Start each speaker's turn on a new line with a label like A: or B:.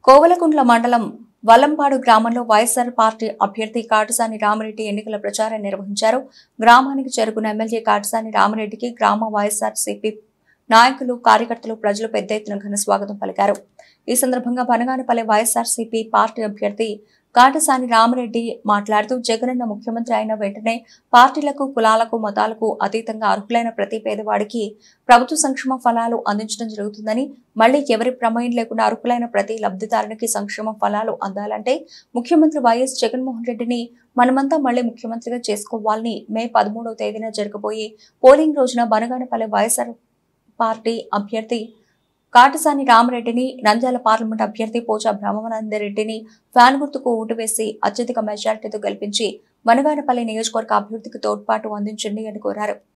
A: కోవలకుంట్ల మండలం వల్లంపాడు గ్రామంలో వైఎస్ఆర్ పార్టీ అభ్యర్థి కాటసాని రామిరెడ్డి ఎన్నికల ప్రచారం నిర్వహించారు గ్రామానికి చేరుకున్న ఎమ్మెల్యే కాటసాని రామిరెడ్డికి గ్రామ వైఎస్ఆర్ సిపి నాయకులు కార్యకర్తలు ప్రజలు పెద్ద ఎత్తున ఘన స్వాగతం పలికారు ఈ సందర్భంగా బనగానపల్లి వైఎస్ఆర్ సిపి పార్టీ అభ్యర్థి కాటసాని రామిరెడ్డి మాట్లాడుతూ జగనన్న ముఖ్యమంత్రి అయిన వెంటనే పార్టీలకు కులాలకు మతాలకు అతీతంగా అర్హులైన ప్రతి పేదవాడికి ప్రభుత్వ సంక్షేమ ఫలాలు అందించడం జరుగుతుందని మళ్లీ ఎవరి ప్రమేయం లేకుండా అర్హులైన ప్రతి లబ్ధిదారునికి సంక్షేమ ఫలాలు అందాలంటే ముఖ్యమంత్రి వైఎస్ జగన్మోహన్ రెడ్డిని మనమంతా మళ్లీ ముఖ్యమంత్రిగా చేసుకోవాలని మే పదమూడవ తేదీన జరగబోయే పోలింగ్ రోజున బనగానపల్లి వైఎస్ఆర్ పార్టీ అభ్యర్థి కాటసాని రామరెడ్డిని నంద్యాల పార్లమెంట్ అభ్యర్థి పోచా బ్రహ్మానందరెడ్డిని ఫ్యాన్ గుర్తుకు ఓటు వేసి అత్యధిక మెజార్టీతో గెలిపించి వనగానపల్లి నియోజకవర్గ అభివృద్ధికి తోడ్పాటు అందించండి అని కోరారు